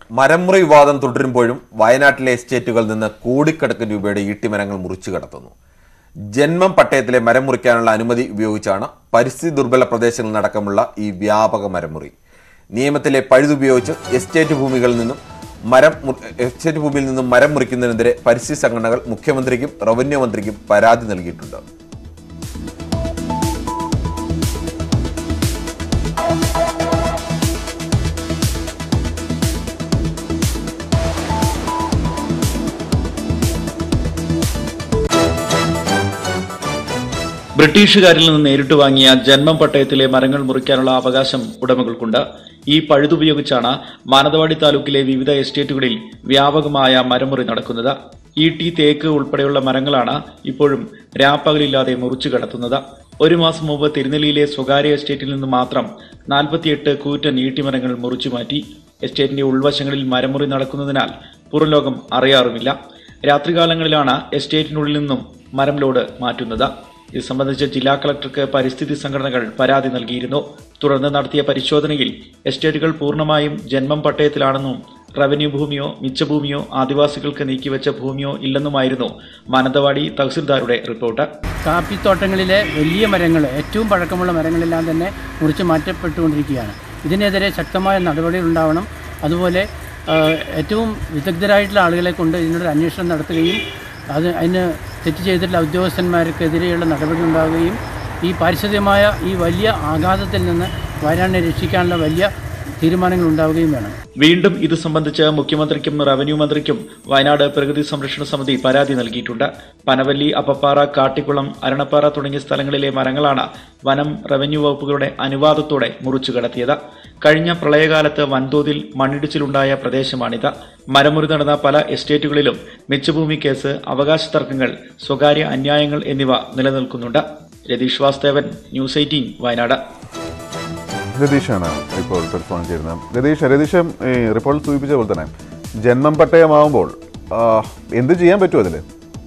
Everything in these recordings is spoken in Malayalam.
മരംമുറി വിവാദം തുടരുമ്പോഴും വയനാട്ടിലെ എസ്റ്റേറ്റുകളിൽ നിന്ന് കോടിക്കണക്കിന് രൂപയുടെ ഈട്ടിമരങ്ങൾ മുറിച്ചു കടത്തുന്നു ജന്മം പട്ടയത്തിലെ മരം മുറിക്കാനുള്ള അനുമതി ഉപയോഗിച്ചാണ് പരിസ്ഥിതി ദുർബല പ്രദേശങ്ങളിൽ നടക്കമുള്ള ഈ വ്യാപക മരമുറി നിയമത്തിലെ പഴുതുപയോഗിച്ച് എസ്റ്റേറ്റ് ഭൂമികളിൽ നിന്നും മരം മു- എസ്റ്റേറ്റ് ഭൂമിയിൽ നിന്നും മരം മുറിക്കുന്നതിനെതിരെ പരിസ്ഥിതി സംഘടനകൾ മുഖ്യമന്ത്രിക്കും റവന്യൂ മന്ത്രിക്കും പരാതി നൽകിയിട്ടുണ്ട് ബ്രിട്ടീഷുകാരിൽ നിന്ന് നേരിട്ട് വാങ്ങിയ ജന്മം പട്ടയത്തിലെ മരങ്ങൾ മുറിക്കാനുള്ള അവകാശം ഉടമകൾക്കുണ്ട് ഈ പഴുതുപയോഗിച്ചാണ് മാനന്തവാടി താലൂക്കിലെ വിവിധ എസ്റ്റേറ്റുകളിൽ വ്യാപകമായ മരമുറി നടക്കുന്നത് ഈട്ടി തേക്ക് ഉൾപ്പെടെയുള്ള മരങ്ങളാണ് ഇപ്പോഴും രാപ്പകലില്ലാതെ മുറിച്ചു കടത്തുന്നത് ഒരു മാസം മുമ്പ് തിരുനെല്ലിയിലെ സ്വകാര്യ എസ്റ്റേറ്റിൽ നിന്ന് മാത്രം നാൽപ്പത്തിയെട്ട് കൂറ്റൻ ഈട്ടിമരങ്ങൾ മുറിച്ചു മാറ്റി എസ്റ്റേറ്റിന്റെ ഉൾവശങ്ങളിൽ മരമുറി നടക്കുന്നതിനാൽ പുറംലോകം അറിയാറുമില്ല രാത്രികാലങ്ങളിലാണ് എസ്റ്റേറ്റിനുള്ളിൽ നിന്നും മരം ലോഡ് മാറ്റുന്നത് ഇത് സംബന്ധിച്ച് ജില്ലാ കളക്ടർക്ക് പരിസ്ഥിതി സംഘടനകൾ പരാതി നൽകിയിരുന്നു തുടർന്ന് നടത്തിയ പരിശോധനയിൽ എസ്റ്റേറ്റുകൾ പൂർണ്ണമായും ജന്മം പട്ടയത്തിലാണെന്നും റവന്യൂ ഭൂമിയോ മിച്ചഭൂമിയോ ആദിവാസികൾക്ക് നീക്കിവെച്ച ഭൂമിയോ ഇല്ലെന്നുമായിരുന്നു മാനന്തവാടി തഹസിൽദാരുടെ റിപ്പോർട്ട് കാപ്പിത്തോട്ടങ്ങളിലെ വലിയ മരങ്ങൾ ഏറ്റവും പഴക്കമുള്ള മരങ്ങളെല്ലാം തന്നെ മുറിച്ച് മാറ്റപ്പെട്ടുകൊണ്ടിരിക്കുകയാണ് ഇതിനെതിരെ ശക്തമായ നടപടികൾ ഉണ്ടാവണം അതുപോലെ ആ, ഏറ്റവും വിദഗ്ധരായിട്ടുള്ള ആളുകളെ കൊണ്ട് ഇതിനൊരു അന്വേഷണം നടത്തുകയും അത് അതിന് തെറ്റ് ചെയ്തിട്ടുള്ള ഉദ്യോഗസ്ഥന്മാർക്കെതിരെയുള്ള നടപടി ഉണ്ടാവുകയും ഈ പാരിസ്ഥിതികമായ ഈ വലിയ ആഘാതത്തിൽ നിന്ന് വയനാടിനെ രക്ഷിക്കാനുള്ള വലിയ തീരുമാനങ്ങൾ ഉണ്ടാവുകയും വേണം വീണ്ടും ഇത് സംബന്ധിച്ച് മുഖ്യമന്ത്രിക്കും റവന്യൂ മന്ത്രിക്കും വയനാട് പ്രകൃതി സംരക്ഷണ സമിതി പരാതി നൽകിയിട്ടുണ്ട് പനവല്ലി അപ്പപ്പാറ കാട്ടിക്കുളം അരണപ്പാറ തുടങ്ങിയ സ്ഥലങ്ങളിലെ മരങ്ങളാണ് വനം റവന്യൂ വകുപ്പുകളുടെ അനുവാദത്തോടെ മുറിച്ചു കടത്തിയത് കഴിഞ്ഞ പ്രളയകാലത്ത് വൻതോതിൽ മണ്ണിടിച്ചിലുണ്ടായ പ്രദേശമാണിത് മരമുറി നടന്ന പല എസ്റ്റേറ്റുകളിലും മിച്ചഭൂമി കേസ് അവകാശ തർക്കങ്ങൾ സ്വകാര്യ അന്യായങ്ങൾ എന്നിവ നിലനിൽക്കുന്നുണ്ട് രതീഷ് വാസ്തവൻ ന്യൂസ് എയ്റ്റീൻ വയനാട് രതീഷാണ് ഇപ്പോൾ ടെലിഫോൺ ചേരുന്നത് രതീഷ് രതീഷ് ഈ റിപ്പോർട്ടിൽ സൂചിപ്പിച്ച പോലെ തന്നെ ജന്മം പട്ടയമാവുമ്പോൾ ആ, എന്ത് ചെയ്യാൻ പറ്റും അതിൽ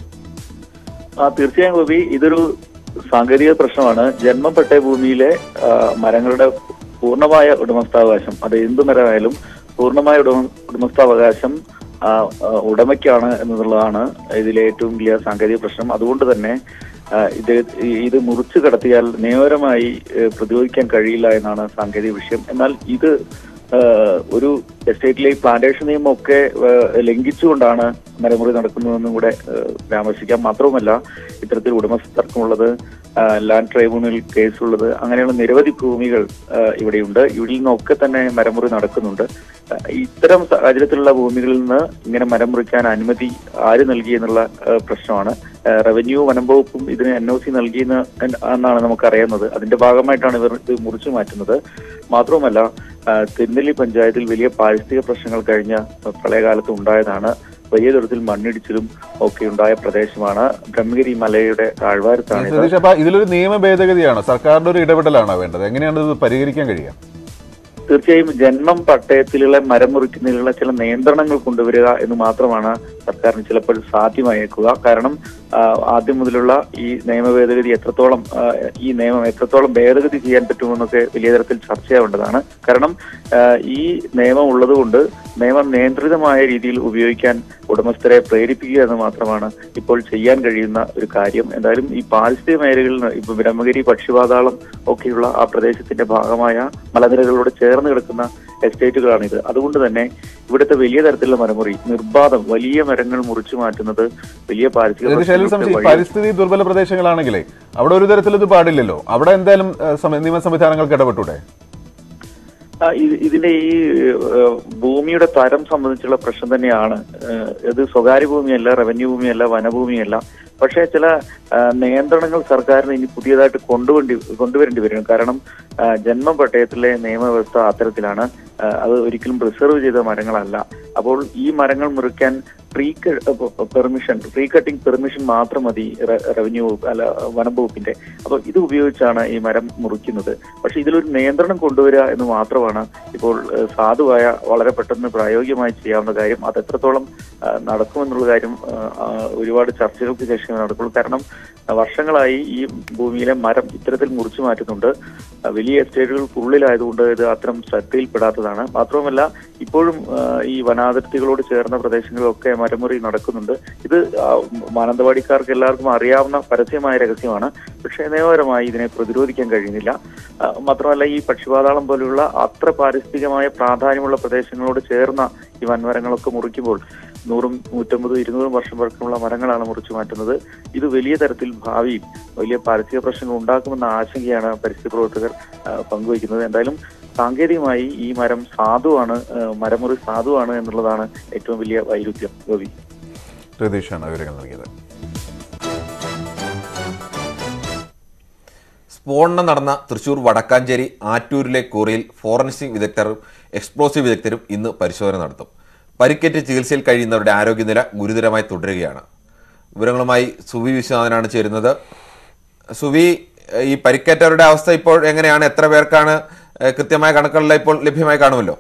ആ തീർച്ചയായും ഗോപി ഇതൊരു സാങ്കേതിക പ്രശ്നമാണ് ജന്മം പട്ടയ ഭൂമിയിലെ ആ, മരങ്ങളുടെ പൂർണ്ണമായ ഉടമസ്ഥാവകാശം അത് എന്ത് മരമായാലും പൂർണ്ണമായ ഉടമ ഉടമസ്ഥാവകാശം ആ, ആ, ഉടമയ്ക്കാണ് എന്നുള്ളതാണ് ഇതിലെ ഏറ്റവും വലിയ സാങ്കേതിക പ്രശ്നം അതുകൊണ്ട് തന്നെ ആ, ഇത് ഈ- ഇത് മുറിച്ചു കടത്തിയാൽ നിയമപരമായി ഏ, പ്രതിരോധിക്കാൻ കഴിയില്ല എന്നാണ് സാങ്കേതിക വിഷയം എന്നാൽ ഇത് ആ, ഒരു എസ്റ്റേറ്റിലെ ഈ പ്ലാന്റേഷൻ നിയമമൊക്കെ ആ, ലംഘിച്ചുകൊണ്ടാണ് മരമുറി നടക്കുന്നതെന്നും കൂടെ ആ, പരാമർശിക്കാം മാത്രവുമല്ല ഇത്തരത്തിൽ ഉടമസ്ഥർക്കുമുള്ളത് ആ, ലാൻഡ് ട്രൈബ്യൂണൽ കേസുള്ളത് അങ്ങനെയുള്ള നിരവധി ഭൂമികൾ ആ, ഇവിടെയുണ്ട് ഇവിടെ നിന്നൊക്കെ തന്നെ മരമുറി നടക്കുന്നുണ്ട് ആ, ഇത്തരം സാഹചര്യത്തിലുള്ള ഭൂമികളിൽ നിന്ന് ഇങ്ങനെ മരം മുറിക്കാൻ അനുമതി ആര് നൽകി എന്നുള്ള ആ, പ്രശ്നമാണ് ആ, റവന്യൂ വനം വകുപ്പും ഇതിന് എൻ ഒ സി നൽകിയെന്ന് എന്നാണ് നമുക്കറിയുന്നത് അതിന്റെ ഭാഗമായിട്ടാണ് ഇവർ ഇത് മുറിച്ചു മാറ്റുന്നത് മാത്രവുമല്ല ആ, തിരുനെല്ലി പഞ്ചായത്തിൽ വലിയ പാരിസ്ഥിതിക പ്രശ്നങ്ങൾ കഴിഞ്ഞ പ്രളയകാലത്ത് ഉണ്ടായതാണ് വലിയ തരത്തിൽ മണ്ണിടിച്ചിലും ഒക്കെ ഉണ്ടായ പ്രദേശമാണ് ബ്രഹ്മഗിരി മലയുടെ താഴ്വാരത്താണ് ഇത് രതീഷ് അപ്പൊ ഇതിലൊരു നിയമ ഭേദഗതിയാണോ സർക്കാരിന്റെ ഒരു ഇടപെടലാണോ വേണ്ടത് എങ്ങനെയാണ് ഇത് പരിഹരിക്കാൻ കഴിയുക തീർച്ചയായും ജന്മം പട്ടയത്തിലുള്ള മരം മുറിക്കുന്നതിലുള്ള ചില നിയന്ത്രണങ്ങൾ കൊണ്ടുവരിക എന്ന് മാത്രമാണ് സർക്കാരിന് ചിലപ്പോൾ സാധ്യമായേക്കുക കാരണം ആ, ആദ്യം മുതലുള്ള ഈ നിയമ ഭേദഗതി എത്രത്തോളം ആ, ഈ നിയമം എത്രത്തോളം ഭേദഗതി ചെയ്യാൻ പറ്റുമെന്നൊക്കെ വലിയ തരത്തിൽ ചർച്ചയാവേണ്ടതാണ് കാരണം ആ, ഈ നിയമം ഉള്ളതുകൊണ്ട് നിയമം നിയന്ത്രിതമായ രീതിയിൽ ഉപയോഗിക്കാൻ ഉടമസ്ഥരെ പ്രേരിപ്പിക്കുക എന്ന് മാത്രമാണ് ഇപ്പോൾ ചെയ്യാൻ കഴിയുന്ന ഒരു കാര്യം എന്തായാലും ഈ പാരിസ്ഥിതിക മേഖലകളിൽ ഇപ്പൊ ബ്രഹ്മഗിരി പക്ഷിപാതാളം ഒക്കെയുള്ള ആ പ്രദേശത്തിന്റെ ഭാഗമായ മലനിരകളോട് ചേർന്ന് കിടക്കുന്ന എസ്റ്റേറ്റുകളാണിത് അതുകൊണ്ട് തന്നെ ഇവിടുത്തെ വലിയ തരത്തിലുള്ള മരമുറി നിർബാധം വലിയ മരങ്ങൾ മുറിച്ചു മാറ്റുന്നത് വലിയ പാരിസ്ഥിതിക രതീഷ് അതിൽ പ്രശ്നങ്ങൾക്ക് സംശയം വഴി- പരിസ്ഥിതി ദുർബല പ്രദേശങ്ങളാണെങ്കിലേ അവിടെ ഒരു തരത്തിൽ ഇത് പാടില്ലല്ലോ അവിടെ എന്തായാലും ആ, സമ- നിയമ സംവിധാനങ്ങൾക്ക് ഇടപെട്ടൂടെ ആ, ഇത് ഇതിന്റെ ഈ ഏഹ്, ഭൂമിയുടെ തരം സംബന്ധിച്ചുള്ള പ്രശ്നം തന്നെയാണ് ഏഹ്, ഇത് സ്വകാര്യ ഭൂമിയല്ല റവന്യൂ ഭൂമിയല്ല വനഭൂമിയല്ല പക്ഷേ ചില ആ, നിയന്ത്രണങ്ങൾ സർക്കാരിന് ഇനി പുതിയതായിട്ട് കൊണ്ടുവേണ്ടി കൊണ്ടുവരേണ്ടി വരും കാരണം ആ, ജന്മ പട്ടയത്തിലെ നിയമവ്യവസ്ഥ അത്തരത്തിലാണ് ആ, അത് ഒരിക്കലും പ്രിസർവ് ചെയ്ത മരങ്ങളല്ല അപ്പോൾ ഈ മരങ്ങൾ മുറിക്കാൻ pre permission pre cutting permission മാത്രം മതി റെ- റവന്യൂ വകുപ്പ് അല്ല വനം വകുപ്പിന്റെ അപ്പൊ ഇത് ഉപയോഗിച്ചാണ് ഈ മരം മുറിക്കുന്നത് പക്ഷെ ഇതിലൊരു നിയന്ത്രണം കൊണ്ടുവരിക എന്ന് മാത്രമാണ് ഇപ്പോൾ ഏഹ്, സാധുവായ വളരെ പെട്ടെന്ന് പ്രായോഗികമായി ചെയ്യാവുന്ന കാര്യം അത് എത്രത്തോളം ആ, നടക്കുമെന്നുള്ള കാര്യം ആ, ആ, ഒരുപാട് ചർച്ചകൾക്ക് ശേഷമേ നടക്കുള്ളൂ കാരണം ആ, വർഷങ്ങളായി ഈ ഭൂമിയിലെ മരം ഇത്തരത്തിൽ മുറിച്ചു മാറ്റുന്നുണ്ട് ആ, വലിയ എസ്റ്റേറ്റുകൾക്കുള്ളിലായതുകൊണ്ട് ഇത് അത്തരം ശ്രദ്ധയിൽപ്പെടാത്തതാണ് മാത്രവുമല്ല ഇപ്പോഴും ആ, ഈ വനാതിർത്തികളോട് ചേർന്ന പ്രദേശങ്ങളിലൊക്കെ മരമുറി നടക്കുന്നുണ്ട് ഇത് ആ, മാനന്തവാടിക്കാർക്ക് എല്ലാവർക്കും അറിയാവുന്ന പരസ്യമായ രഹസ്യമാണ് പക്ഷേ നിയമപരമായി ഇതിനെ പ്രതിരോധിക്കാൻ കഴിയുന്നില്ല ആ, മാത്രമല്ല ഈ പക്ഷിപാതാളം പോലെയുള്ള അത്ര പാരിസ്ഥിതികമായ പ്രാധാന്യമുള്ള പ്രദേശങ്ങളോട് ചേർന്ന ഈ വൻമരങ്ങളൊക്കെ മുറിക്കുമ്പോൾ നൂറും നൂറ്റമ്പതും ഇരുന്നൂറും വർഷം പഴക്കമുള്ള മരങ്ങളാണ് മുറിച്ചു മാറ്റുന്നത് ഇത് വലിയ തരത്തിൽ ഭാവിയിൽ വലിയ പാരിസ്ഥിതിക പ്രശ്നങ്ങൾ ഉണ്ടാക്കുമെന്ന ആശങ്കയാണ് പരിസ്ഥിതി പ്രവർത്തകർ ആ, പങ്കുവയ്ക്കുന്നത് എന്തായാലും സാങ്കേതികമായി ഈ മരം സാധുവാണ് ആ, മരമുറി സാധുവാണ് എന്നുള്ളതാണ് ഏറ്റവും വലിയ വൈരുദ്ധ്യം ഗോപി രതീഷാണ് വിവരങ്ങൾ നൽകിയത് സ്ഫോടനം നടന്ന തൃശൂർ വടക്കാഞ്ചേരി ആറ്റൂരിലെ കോറിയിൽ ഫോറൻസിക് വിദഗ്ധരും എക്സ്പ്ലോസീവ് വിദഗ്ധരും ഇന്ന് പരിശോധന നടത്തും പരിക്കേറ്റ് ചികിത്സയിൽ കഴിയുന്നവരുടെ ആരോഗ്യനില ഗുരുതരമായി തുടരുകയാണ് വിവരങ്ങളുമായി സുവി വിശ്വനാഥനാണ് ചേരുന്നത് സുവി ഈ പരിക്കേറ്റവരുടെ അവസ്ഥ ഇപ്പോൾ എങ്ങനെയാണ് എത്ര പേർക്കാണ് ഏഹ്, കൃത്യമായ കണക്കുകളിൽ ഇപ്പോൾ ലഭ്യമായി കാണുമല്ലോ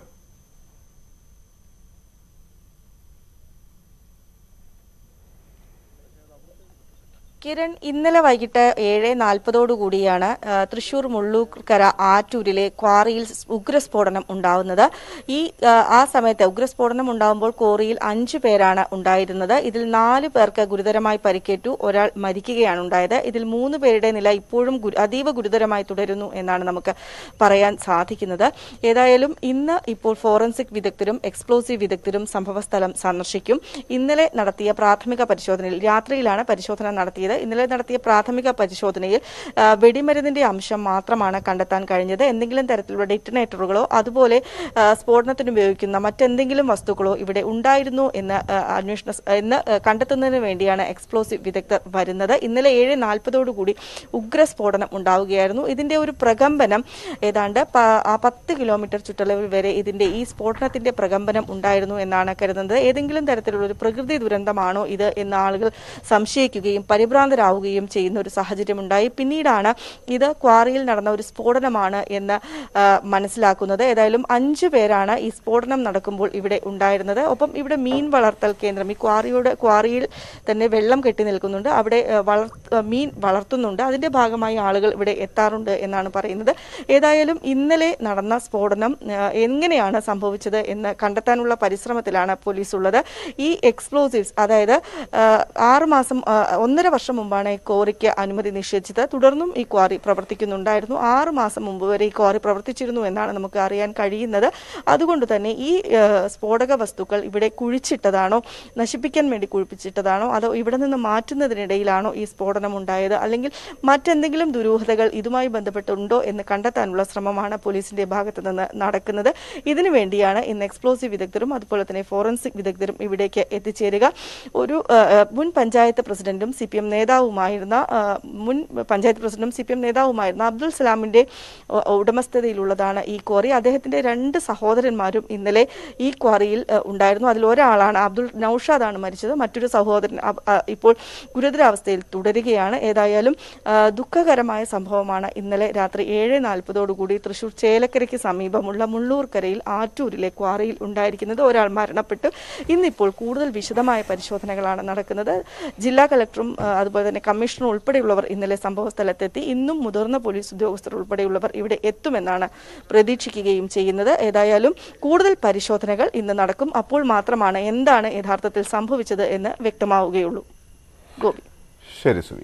കിരൺ ഇന്നലെ വൈകിട്ട് ഏഴ് നാൽപ്പതോടു കൂടിയാണ് ആ, തൃശൂർ മുള്ളൂർക്കര ആറ്റൂരിലെ ക്വാറിയിൽ സ് ഉഗ്രസ്ഫോടനം ഉണ്ടാവുന്നത് ഈ ആ, ആ സമയത്ത് ഉഗ്രസ്ഫോടനം ഉണ്ടാവുമ്പോൾ ക്വാറിയിൽ അഞ്ചു പേരാണ് ഉണ്ടായിരുന്നത് ഇതിൽ നാല് പേർക്ക് ഗുരുതരമായി പരിക്കേറ്റു ഒരാൾ മരിക്കുകയാണ് ഉണ്ടായത് ഇതിൽ മൂന്ന് പേരുടെ നില ഇപ്പോഴും ഗുരു- അതീവ ഗുരുതരമായി തുടരുന്നു എന്നാണ് നമുക്ക് പറയാൻ സാധിക്കുന്നത് ഏതായാലും ഇന്ന് ഇപ്പോൾ ഫോറൻസിക് വിദഗ്ധരും എക്സ്പ്ലോസീവ് വിദഗ്ധരും സംഭവസ്ഥലം സന്ദർശിക്കും ഇന്നലെ നടത്തിയ പ്രാഥമിക പരിശോധനയിൽ രാത്രിയിലാണ് പരിശോധന നടത്തിയത് ഇന്നലെ നടത്തിയ പ്രാഥമിക പരിശോധനയിൽ ആ, വെടിമരുന്നിന്റെ അംശം മാത്രമാണ് കണ്ടെത്താൻ കഴിഞ്ഞത് എന്തെങ്കിലും തരത്തിലുള്ള ഡെറ്റിനേറ്ററുകളോ അതുപോലെ ആ, സ്ഫോടനത്തിന് ഉപയോഗിക്കുന്ന മറ്റെന്തെങ്കിലും വസ്തുക്കളോ ഇവിടെ ഉണ്ടായിരുന്നു എന്ന് ആ, അന്വേഷണ സ്- എന്ന് ആ, കണ്ടെത്തുന്നതിന് വേണ്ടിയാണ് എക്സ്പ്ലോസീവ് വിദഗ്ധർ വരുന്നത് ഇന്നലെ ഏഴ് നാൽപ്പതോടുകൂടി ഉഗ്രസ്ഫോടനം ഉണ്ടാവുകയായിരുന്നു ഇതിന്റെ ഒരു പ്രകമ്പനം ഏതാണ്ട് പ- ആ പത്ത് കിലോമീറ്റർ ചുറ്റളവിൽ വരെ ഇതിന്റെ ഈ സ്ഫോടനത്തിന്റെ പ്രകമ്പനം ഉണ്ടായിരുന്നു എന്നാണ് കരുതുന്നത് ഏതെങ്കിലും തരത്തിലുള്ള ഒരു പ്രകൃതി ദുരന്തമാണോ ഇത് എന്ന് ആളുകൾ സംശയിക്കുകയും പരിഭ്രാന്തരാവുകയും ചെയ്യുന്ന ഒരു സാഹചര്യമുണ്ടായി പിന്നീടാണ് ഇത് ക്വാറിയിൽ നടന്ന ഒരു സ്ഫോടനമാണ് എന്ന് ആ, മനസ്സിലാക്കുന്നത് ഏതായാലും അഞ്ചു പേരാണ് ഈ സ്ഫോടനം നടക്കുമ്പോൾ ഇവിടെ ഉണ്ടായിരുന്നത് ഒപ്പം ഇവിടെ മീൻ വളർത്തൽ കേന്ദ്രം ഈ ക്വാറിയുടെ ക്വാറിയിൽ തന്നെ വെള്ളം കെട്ടി നിൽക്കുന്നുണ്ട് അവിടെ ആ, വളർ ആ, മീൻ വളർത്തുന്നുണ്ട് അതിന്റെ ഭാഗമായി ആളുകൾ ഇവിടെ എത്താറുണ്ട് എന്നാണ് പറയുന്നത് ഏതായാലും ഇന്നലെ നടന്ന സ്ഫോടനം ആ, എങ്ങനെയാണ് സംഭവിച്ചത് എന്ന് കണ്ടെത്താനുള്ള പരിശ്രമത്തിലാണ് പോലീസ് ഉള്ളത് ഈ എക്സ്പ്ലോസീവ്സ് അതായത് ആ, ആറ് മാസം ആ, ഒന്നര വർഷം മുമ്പാണ് ഈ ക്വാറിക്ക് അനുമതി നിഷേധിച്ചത് തുടർന്നും ഈ ക്വാറി പ്രവർത്തിക്കുന്നുണ്ടായിരുന്നു ആറ് മാസം മുമ്പ് വരെ ഈ ക്വാറി പ്രവർത്തിച്ചിരുന്നു എന്നാണ് നമുക്ക് അറിയാൻ കഴിയുന്നത് അതുകൊണ്ട് തന്നെ ഈ ആ, സ്ഫോടക വസ്തുക്കൾ ഇവിടെ കുഴിച്ചിട്ടതാണോ നശിപ്പിക്കാൻ വേണ്ടി കുഴിപ്പിച്ചിട്ടതാണോ അതോ ഇവിടെ നിന്ന് മാറ്റുന്നതിനിടയിലാണോ ഈ സ്ഫോടനം ഉണ്ടായത് അല്ലെങ്കിൽ മറ്റെന്തെങ്കിലും ദുരൂഹതകൾ ഇതുമായി ബന്ധപ്പെട്ടുണ്ടോ എന്ന് കണ്ടെത്താനുള്ള ശ്രമമാണ് പോലീസിന്റെ ഭാഗത്ത് നിന്ന് നടക്കുന്നത് ഇതിനു വേണ്ടിയാണ് ഇന്ന് എക്സ്പ്ലോസീവ് വിദഗ്ധരും അതുപോലെ തന്നെ ഫോറൻസിക് വിദഗ്ധരും ഇവിടേക്ക് എത്തിച്ചേരുക ഒരു ആ, ആ, മുൻ പഞ്ചായത്ത് പ്രസിഡന്റും സി പി എം നേതാവുമായിരുന്ന ആ, മുൻ പഞ്ചായത്ത് പ്രസിഡന്റും സി പി എം നേതാവുമായിരുന്ന അബ്ദുൽ സലാമിന്റെ ഉ- ഉടമസ്ഥതയിലുള്ളതാണ് ഈ ക്വാറി അദ്ദേഹത്തിന്റെ രണ്ട് സഹോദരന്മാരും ഇന്നലെ ഈ ക്വാറിയിൽ ആ, ഉണ്ടായിരുന്നു അതിൽ ഒരാളാണ് അബ്ദുൾ നൌഷാദാണ് മരിച്ചത് മറ്റൊരു സഹോദരൻ അബ്- ആ, ഇപ്പോൾ ഗുരുതരാവസ്ഥയിൽ തുടരുകയാണ് ഏതായാലും ആ, ദുഃഖകരമായ സംഭവമാണ് ഇന്നലെ രാത്രി ഏഴ് നാൽപ്പതോടുകൂടി തൃശൂർ ചേലക്കരയ്ക്ക് സമീപമുള്ള മുള്ളൂർക്കരയിൽ ആറ്റൂരിലെ ക്വാറിയിൽ ഉണ്ടായിരിക്കുന്നത് ഒരാൾ മരണപ്പെട്ടു ഇന്നിപ്പോൾ കൂടുതൽ വിശദമായ പരിശോധനകളാണ് നടക്കുന്നത് ജില്ലാ കളക്ടറും ആ, അതുപോലെ തന്നെ കമ്മീഷണർ ഉൾപ്പെടെയുള്ളവർ ഇന്നലെ സംഭവ സ്ഥലത്തെത്തി ഇന്നും മുതിർന്ന പോലീസ് ഉദ്യോഗസ്ഥർ ഉൾപ്പെടെയുള്ളവർ ഇവിടെ എത്തുമെന്നാണ് പ്രതീക്ഷിക്കുകയും ചെയ്യുന്നത് ഏതായാലും കൂടുതൽ പരിശോധനകൾ ഇന്ന് നടക്കും അപ്പോൾ മാത്രമാണ് എന്താണ് യഥാർത്ഥത്തിൽ സംഭവിച്ചത് എന്ന് വ്യക്തമാവുകയുള്ളൂ ഗോപി ശരി സുവി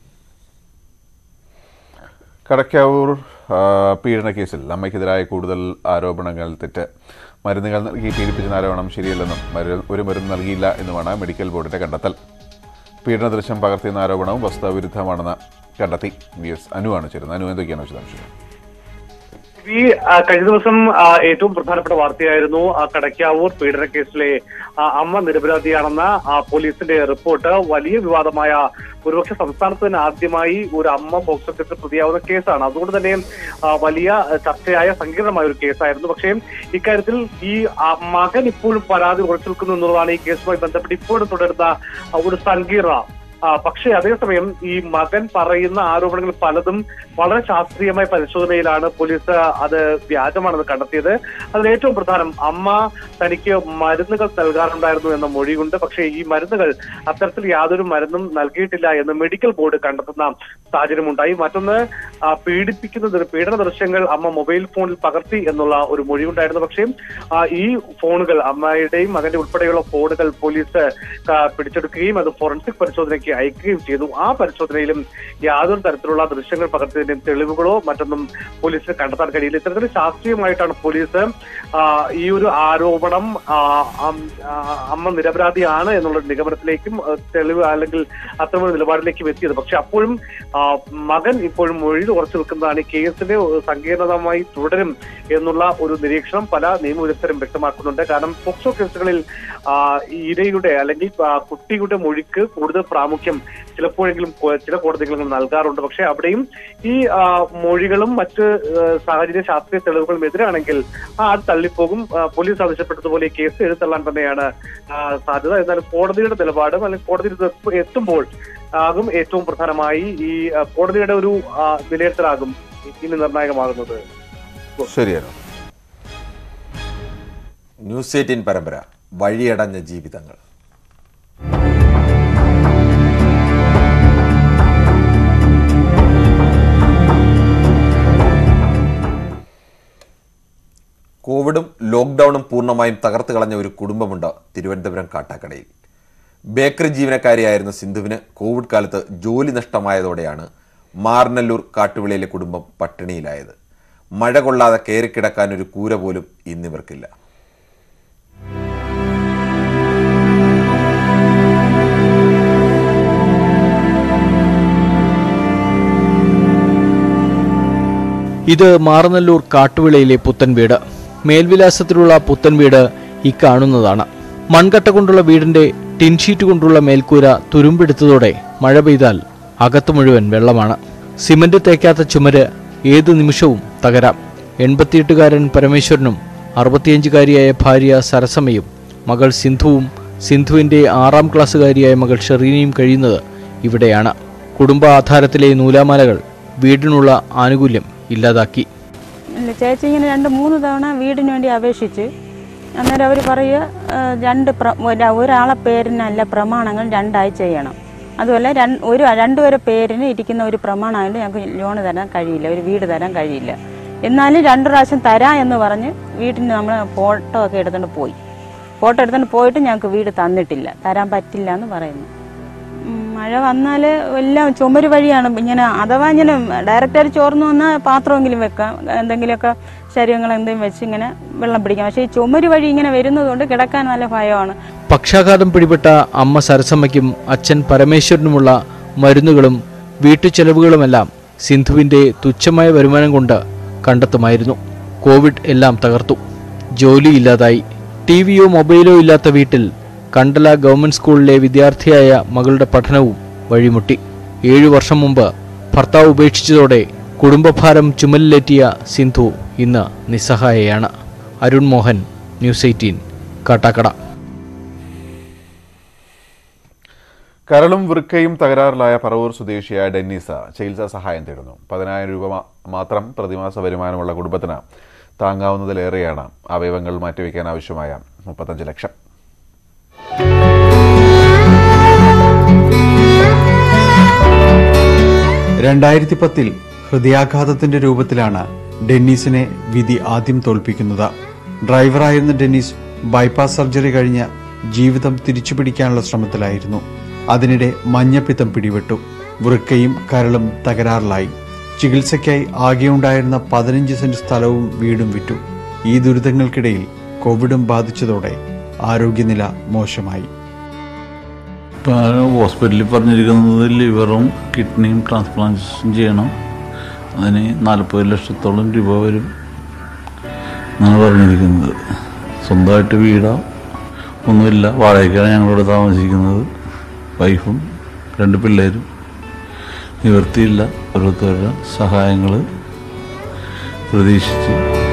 കടക്കാവൂർ ആ, പീഡന കേസിൽ അമ്മയ്ക്കെതിരായ കൂടുതൽ ആരോപണങ്ങൾ തെറ്റ് മരുന്നുകൾ നൽകി പീഡിപ്പിച്ചെന്ന ആരോപണം ശരിയല്ലെന്നും മരു- ഒരു മരുന്ന് നൽകിയില്ല എന്നുമാണ് മെഡിക്കൽ ബോർഡിന്റെ കണ്ടെത്തൽ പീഡന ദൃശ്യം പകർത്തിയെന്ന ആരോപണവും വസ്തുതാവിരുദ്ധമാണെന്ന് കണ്ടെത്തി വി എസ് അനുവാണ് ചേരുന്നത് അനു എന്തൊക്കെയാണ് വിശദാംശങ്ങൾ ഈ ആ, കഴിഞ്ഞ ദിവസം ആ, ഏറ്റവും പ്രധാനപ്പെട്ട വാർത്തയായിരുന്നു ആ കടക്കാവൂർ പീഡന കേസിലെ ആ, അമ്മ നിരപരാധിയാണെന്ന ആ, പോലീസിന്റെ റിപ്പോർട്ട് വലിയ വിവാദമായ ഒരുപക്ഷെ സംസ്ഥാനത്ത് തന്നെ ആദ്യമായി ഒരു അമ്മ പോക്സോ കേസിൽ പ്രതിയാവുന്ന കേസാണ് അതുകൊണ്ട് തന്നെ ആ, വലിയ ചർച്ചയായ സങ്കീർണമായ ഒരു കേസായിരുന്നു പക്ഷേ ഇക്കാര്യത്തിൽ ഈ ആ, മകൻ ഇപ്പോഴും പരാതി ഉറച്ചു നിൽക്കുന്നു എന്നുള്ളതാണ് ഈ കേസുമായി ബന്ധപ്പെട്ട് ഇപ്പോഴും തുടരുന്ന ആ, ഒരു സങ്കീർണ ആ, പക്ഷേ അതേസമയം ഈ മകൻ പറയുന്ന ആരോപണങ്ങൾ പലതും വളരെ ശാസ്ത്രീയമായ പരിശോധനയിലാണ് പോലീസ് അത് വ്യാജമാണെന്ന് കണ്ടെത്തിയത് അതിൽ ഏറ്റവും പ്രധാനം അമ്മ തനിക്ക് മരുന്നുകൾ നൽകാറുണ്ടായിരുന്നു എന്ന മൊഴിയുണ്ട് പക്ഷേ ഈ മരുന്നുകൾ അത്തരത്തിൽ യാതൊരു മരുന്നും നൽകിയിട്ടില്ല എന്ന് മെഡിക്കൽ ബോർഡ് കണ്ടെത്തുന്ന സാഹചര്യമുണ്ടായി മറ്റൊന്ന് ആ, പീഡിപ്പിക്കുന്ന പീഡന ദൃശ്യങ്ങൾ അമ്മ മൊബൈൽ ഫോണിൽ പകർത്തി എന്നുള്ള ഒരു മൊഴിയുണ്ടായിരുന്നു പക്ഷേ ആ, ഈ ഫോണുകൾ അമ്മയുടെയും മകന്റെ ഉൾപ്പെടെയുള്ള ഫോണുകൾ പോലീസ് ആ, പിടിച്ചെടുക്കുകയും അത് ഫോറൻസിക് പരിശോധനയ്ക്ക് അയക്കുകയും ചെയ്തു ആ പരിശോധനയിലും യാതൊരു തരത്തിലുള്ള ദൃശ്യങ്ങൾ പകർത്തിയതിന്റെയും തെളിവുകളോ മറ്റൊന്നും പോലീസിന് കണ്ടെത്താൻ കഴിയില്ല ഇത്തരത്തിൽ ശാസ്ത്രീയമായിട്ടാണ് പോലീസ് ആ, ഈ ഒരു ആരോപണം ആ, അം- ആ, അമ്മ നിരപരാധിയാണ് എന്നുള്ള നിഗമനത്തിലേക്കും ആ, തെളിവ് അല്ലെങ്കിൽ അത്തരമൊരു നിലപാടിലേക്കും എത്തിയത് പക്ഷെ അപ്പോഴും ആ, മകൻ ഇപ്പോഴും മൊഴി ഉറച്ചു നിൽക്കുന്നതാണ് ഈ കേസിന്റെ സങ്കീർണതമായി തുടരും എന്നുള്ള ഒരു നിരീക്ഷണം പല നിയമവിദഗ്ധരും വ്യക്തമാക്കുന്നുണ്ട് കാരണം പോക്സോ കേസുകളിൽ ആ, ഈ ഇരയുടെ അല്ലെങ്കിൽ ആ, കുട്ടിയുടെ മൊഴിക്ക് കൂടുതൽ പ്രാമുഖ്യം ചിലപ്പോഴെങ്കിലും കോ- ചില കോടതികളിൽ നൽകാറുണ്ട് പക്ഷെ അവിടെയും ഈ ആ, മൊഴികളും മറ്റ് ആ, സാഹചര്യ ശാസ്ത്രീയ തെളിവുകളും എതിരാണെങ്കിൽ ആ, അത് തള്ളിപ്പോകും ആ, പോലീസ് ആവശ്യപ്പെട്ടതുപോലെ ഈ കേസ് എഴുത്തള്ളാൻ തന്നെയാണ് ആ, സാധ്യത എന്നാൽ കോടതിയുടെ നിലപാടും അല്ലെങ്കിൽ കോടതിയിൽ ഇത് എപ്പ- എത്തുമ്പോൾ ആകും ഏറ്റവും പ്രധാനമായി ഈ ആ, കോടതിയുടെ ഒരു ആ, വിലയിരുത്തലാകും ഇനി നിർണായകമാകുന്നത് ശരിയാണ് ന്യൂസ് എയ്റ്റീൻ പരമ്പര വഴിയടഞ്ഞ ജീവിതങ്ങൾ കോവിഡും ലോക്ക്ഡൌണും പൂർണ്ണമായും തകർത്ത് കളഞ്ഞ ഒരു കുടുംബമുണ്ട് തിരുവനന്തപുരം കാട്ടാക്കടയിൽ ബേക്കറി ജീവനക്കാരിയായിരുന്ന സിന്ധുവിന് കോവിഡ് കാലത്ത് ജോലി നഷ്ടമായതോടെയാണ് മാർനല്ലൂർ കാട്ടുവിളയിലെ കുടുംബം പട്ടിണിയിലായത് മഴ കൊള്ളാതെ കയറിക്കിടക്കാൻ ഒരു കൂര പോലും ഇന്നിവർക്കില്ല ഇത് മാറനല്ലൂർ കാട്ടുവിളയിലെ പുത്തൻ വീട് മേൽവിലാസത്തിലുള്ള പുത്തൻ വീട് ഈ കാണുന്നതാണ് മൺകട്ട കൊണ്ടുള്ള വീടിന്റെ ടിൻഷീറ്റ് കൊണ്ടുള്ള മേൽക്കൂര തുരുമ്പെടുത്തതോടെ മഴ പെയ്താൽ അകത്ത് മുഴുവൻ വെള്ളമാണ് സിമന്റ് തേക്കാത്ത ചുമര് ഏതു നിമിഷവും തകരാം എൺപത്തിയെട്ടുകാരൻ പരമേശ്വരനും അറുപത്തിയഞ്ചുകാരിയായ ഭാര്യ സരസമ്മയും മകൾ സിന്ധുവും സിന്ധുവിന്റെ ആറാം ക്ലാസ്സുകാരിയായ മകൾ ഷെറീനയും കഴിയുന്നത് ഇവിടെയാണ് കുടുംബ ആധാരത്തിലെ നൂലാമാലകൾ വീടിനുള്ള ആനുകൂല്യം ഇല്ലാതാക്കി ഇല്ല ചേച്ചി ഇങ്ങനെ രണ്ട് മൂന്ന് തവണ വീടിന് വേണ്ടി അപേക്ഷിച്ച് അന്നേരം അവർ പറയുക ആ, രണ്ട് പ്ര ഒര- ഒരാളെ പേരിനല്ല പ്രമാണങ്ങൾ രണ്ടായി ചെയ്യണം അതുപോലെ രണ്ട് ഒരു രണ്ടുപേരെ പേരിന് ഇരിക്കുന്ന ഒരു പ്രമാണമായിട്ട് ഞങ്ങൾക്ക് ലോണ് തരാൻ കഴിയില്ല ഒരു വീട് തരാൻ കഴിയില്ല എന്നാലും രണ്ട് പ്രാവശ്യം തരാം എന്ന് പറഞ്ഞ് വീട്ടിന് നമ്മൾ ഫോട്ടോ ഒക്കെ എടുത്തുകൊണ്ട് പോയി ഫോട്ടോ എടുത്തുകൊണ്ട് പോയിട്ട് ഞങ്ങൾക്ക് വീട് തന്നിട്ടില്ല തരാൻ പറ്റില്ല എന്ന് പറയുന്നു ഉം, മഴ വന്നാൽ എല്ലാം ചുമര് വഴിയാണ് ഇങ്ങനെ അഥവാ ഇങ്ങനെ ഡയറക്റ്റായിട്ട് ചോർന്നു വന്നാൽ പാത്രമെങ്കിലും വെക്കാം എന്തെങ്കിലുമൊക്കെ ശരീരങ്ങൾ എന്തെങ്കിലും വെച്ച് ഇങ്ങനെ വെള്ളം പിടിക്കാം പക്ഷേ ഈ ചുമര് വഴി ഇങ്ങനെ വരുന്നതുകൊണ്ട് കിടക്കാൻ നല്ല ഭയമാണ് പക്ഷാഘാതം പിടിപെട്ട അമ്മ സരസമ്മയ്ക്കും അച്ഛൻ പരമേശ്വരനുമുള്ള മരുന്നുകളും വീട്ടുചെലവുകളുമെല്ലാം സിന്ധുവിന്റെ തുച്ഛമായ വരുമാനം കൊണ്ട് കണ്ടെത്തുമായിരുന്നു കോവിഡ് എല്ലാം തകർത്തു ജോലിയില്ലാതായി ടി വിയോ മൊബൈലോ ഇല്ലാത്ത വീട്ടിൽ കണ്ടല ഗവൺമെന്റ് സ്കൂളിലെ വിദ്യാർത്ഥിയായ മകളുടെ പഠനവും വഴിമുട്ടി ഏഴു വർഷം മുമ്പ് ഭർത്താവ് ഉപേക്ഷിച്ചതോടെ കുടുംബഭാരം ചുമലിലേറ്റിയ സിന്ധു ഇന്ന് നിസ്സഹായയാണ് അരുൺ മോഹൻ ന്യൂസ് എയ്റ്റീൻ കാട്ടാക്കട കരളും വൃക്കയും തകരാറിലായ പറവൂർ സ്വദേശിയായ ഡെന്നീസ ചികിത്സാ സഹായം തേടുന്നു പതിനായിരം രൂപ മാ- മാത്രം പ്രതിമാസ വരുമാനമുള്ള കുടുംബത്തിന് താങ്ങാവുന്നതിലേറെയാണ് അവയവങ്ങൾ മാറ്റിവെക്കാൻ ആവശ്യമായ മുപ്പത്തഞ്ച് ലക്ഷം രണ്ടായിരത്തി പത്തിൽ ഹൃദയാഘാതത്തിന്റെ രൂപത്തിലാണ് ഡെന്നീസിനെ വിധി ആദ്യം തോൽപ്പിക്കുന്നത് ഡ്രൈവറായിരുന്ന ഡെന്നീസ് ബൈപ്പാസ് സർജറി കഴിഞ്ഞ് ജീവിതം തിരിച്ചുപിടിക്കാനുള്ള ശ്രമത്തിലായിരുന്നു അതിനിടെ മഞ്ഞപ്പിത്തം പിടിപെട്ടു വൃക്കയും കരളും തകരാറിലായി ചികിത്സയ്ക്കായി ആകെയുണ്ടായിരുന്ന പതിനഞ്ച് സെന്റ് സ്ഥലവും വീടും വിറ്റു ഈ ദുരിതങ്ങൾക്കിടയിൽ കോവിഡും ബാധിച്ചതോടെ ആരോഗ്യനില മോശമായി ഇപ്പം ഹോസ്പിറ്റലിൽ പറഞ്ഞിരിക്കുന്നത് ലിവറും കിഡ്നിയും ട്രാൻസ്പ്ലാന്റേഷൻ ചെയ്യണം അതിന് നാൽപ്പത് ലക്ഷത്തോളം രൂപ വരും എന്നാണ് പറഞ്ഞിരിക്കുന്നത് സ്വന്തമായിട്ട് വീടോ ഒന്നുമില്ല വാടകയ്ക്കാണ് ഞങ്ങളിവിടെ താമസിക്കുന്നത് വൈഫും രണ്ട് പിള്ളേരും നിവൃത്തിയില്ല ഓരോരുത്തരുടെ സഹായങ്ങൾ പ്രതീക്ഷിച്ച്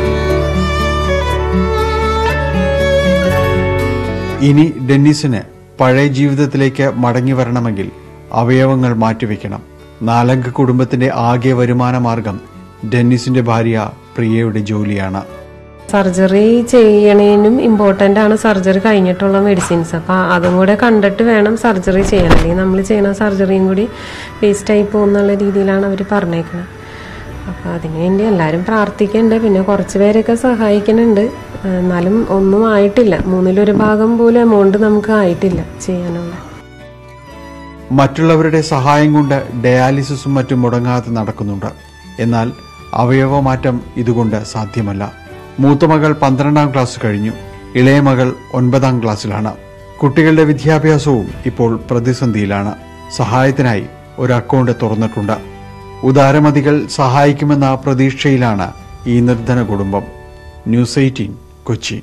ഇനി ഡെന്നീസിന് പഴയ ജീവിതത്തിലേക്ക് മടങ്ങി വരണമെങ്കിൽ അവയവങ്ങൾ മാറ്റിവെക്കണം നാലംഗ കുടുംബത്തിന്റെ ആകെ വരുമാന മാർഗം ഡെന്നിസിന്റെ ഭാര്യ പ്രിയയുടെ ജോലിയാണ് സർജറി ചെയ്യണേനും ഇമ്പോർട്ടൻ്റ് ആണ് സർജറി കഴിഞ്ഞിട്ടുള്ള മെഡിസിൻസ് അപ്പോൾ അതും കൂടെ കണ്ടിട്ട് വേണം സർജറി ചെയ്യാൻ അല്ലെങ്കിൽ നമ്മൾ ചെയ്യണ സർജറിയും കൂടി വേസ്റ്റായി പോകുന്നുള്ള രീതിയിലാണ് അവർ പറഞ്ഞേക്കുന്നത് അപ്പോൾ അതിനുവേണ്ടി എല്ലാവരും പ്രാർത്ഥിക്കുന്നുണ്ട് പിന്നെ കുറച്ച് പേരൊക്കെ സഹായിക്കുന്നുണ്ട് എന്നാലും ഒന്നും ആയിട്ടില്ല മൂന്നിലൊരു ഭാഗം പോലും എമൗണ്ട് നമുക്ക് ആയിട്ടില്ല ചെയ്യാനുള്ള മറ്റുള്ളവരുടെ സഹായം കൊണ്ട് ഡയാലിസിസും മറ്റും മുടങ്ങാതെ നടക്കുന്നുണ്ട് എന്നാൽ അവയവമാറ്റം ഇതുകൊണ്ട് സാധ്യമല്ല മൂത്ത മകൾ പന്ത്രണ്ടാം ക്ലാസ് കഴിഞ്ഞു ഇളയ മകൾ ഒൻപതാം ക്ലാസ്സിലാണ് കുട്ടികളുടെ വിദ്യാഭ്യാസവും ഇപ്പോൾ പ്രതിസന്ധിയിലാണ് സഹായത്തിനായി ഒരു അക്കൗണ്ട് തുറന്നിട്ടുണ്ട് ഉദാരമതികൾ സഹായിക്കുമെന്ന പ്രതീക്ഷയിലാണ് ഈ നിർധന കുടുംബം ന്യൂസ് എയ്റ്റീൻ കൊച്ചി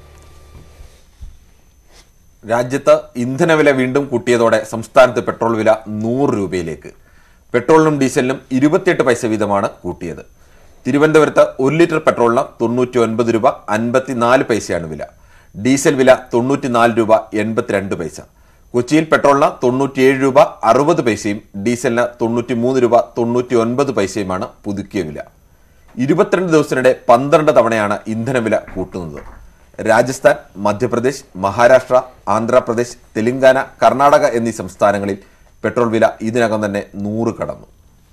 രാജ്യത്ത് ഇന്ധനവില വീണ്ടും കൂട്ടിയതോടെ സംസ്ഥാനത്ത് പെട്രോൾ വില നൂറ് രൂപയിലേക്ക് പെട്രോളിനും ഡീസലിനും ഇരുപത്തിയെട്ട് പൈസ വീതമാണ് കൂട്ടിയത് തിരുവനന്തപുരത്ത് ഒരു ലിറ്റർ പെട്രോളിന് തൊണ്ണൂറ്റി ഒൻപത് രൂപ അൻപത്തിനാല് പൈസയാണ് വില ഡീസൽ വില തൊണ്ണൂറ്റിനാല് രൂപ എൺപത്തിരണ്ട് പൈസ കൊച്ചിയിൽ പെട്രോളിന് തൊണ്ണൂറ്റിയേഴ് രൂപ അറുപത് പൈസയും ഡീസലിന് തൊണ്ണൂറ്റി മൂന്ന് രൂപ തൊണ്ണൂറ്റി ഒൻപത് പൈസയുമാണ് പുതുക്കിയ വില ഇരുപത്തിരണ്ട് ദിവസത്തിനിടെ പന്ത്രണ്ട് തവണയാണ് ഇന്ധനവില കൂട്ടുന്നത് രാജസ്ഥാൻ മധ്യപ്രദേശ് മഹാരാഷ്ട്ര ആന്ധ്രാപ്രദേശ് തെലങ്കാന കർണാടക എന്നീ സംസ്ഥാനങ്ങളിൽ പെട്രോൾ വില ഇതിനകം തന്നെ നൂറ് കടന്നു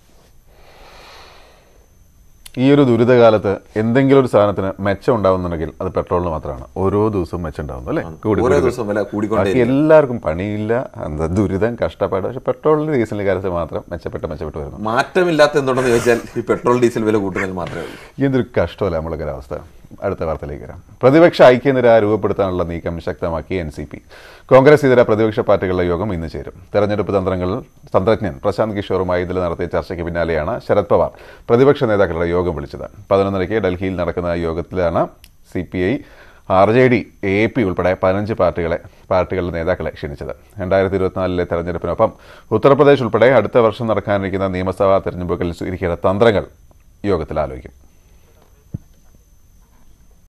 ഈ ഒരു ദുരിതകാലത്ത് എന്തെങ്കിലും ഒരു സാധനത്തിന് മെച്ചം ഉണ്ടാവുന്നുണ്ടെങ്കിൽ അത് പെട്രോളിന് മാത്രമാണ് ഓരോ ദിവസവും മെച്ചം ഉണ്ടാവുന്നു അല്ലേ കൂടി ഓരോ കൂടി ദിവസവും വില കൂടിക്കൊണ്ടേ ബാക്കി എല്ലാവർക്കും പണിയില്ല എന്താ ദുരിതം കഷ്ടപ്പാട് പക്ഷെ പെട്രോളിന് ഡീസലിന്റെ കാര്യത്തിൽ മാത്രം മെച്ചപ്പെട്ട് മെച്ചപ്പെട്ട് വരുന്നു മാറ്റമില്ലാത്ത എന്തുണ്ടെന്ന് ചോദിച്ചാൽ ഈ പെട്രോൾ ഡീസൽ വില കൂട്ടുന്നതിൽ മാത്രമേ ഉള്ളൂ എന്തൊരു കഷ്ടമല്ല നമ്മളൊക്കെ ഒരു അവസ്ഥ അടുത്ത വാർത്തയിലേക്ക് വരാം പ്രതിപക്ഷ ഐക്യനിര രൂപപ്പെടുത്താനുള്ള നീക്കം ശക്തമാക്കി എൻ സി പി കോൺഗ്രസ് ഇതര പ്രതിപക്ഷ പാർട്ടികളുടെ യോഗം ഇന്ന് ചേരും തെരഞ്ഞെടുപ്പ് തന്ത്രങ്ങൾ തന്ത്രജ്ഞൻ പ്രശാന്ത് കിഷോറുമായി ഇന്നലെ നടത്തിയ ചർച്ചയ്ക്ക് പിന്നാലെയാണ് ശരത് പവാർ പ്രതിപക്ഷ നേതാക്കളുടെ യോഗം വിളിച്ചത് പതിനൊന്നരയ്ക്ക് ഡൽഹിയിൽ നടക്കുന്ന യോഗത്തിലാണ് C P I R J D A P ഉൾപ്പെടെ പതിനഞ്ച് പാർട്ടികളെ പാർട്ടികളുടെ നേതാക്കളെ ക്ഷണിച്ചത് രണ്ടായിരത്തി ഇരുപത്തിനാലിലെ തെരഞ്ഞെടുപ്പിനൊപ്പം ഉത്തർപ്രദേശ് ഉൾപ്പെടെ അടുത്ത വർഷം നടക്കാനിരിക്കുന്ന നിയമസഭാ തെരഞ്ഞെടുപ്പുകളിൽ സ്വീകരിക്കേണ്ട തന്ത്രങ്ങൾ യോഗത്തിൽ ആലോചിക്കും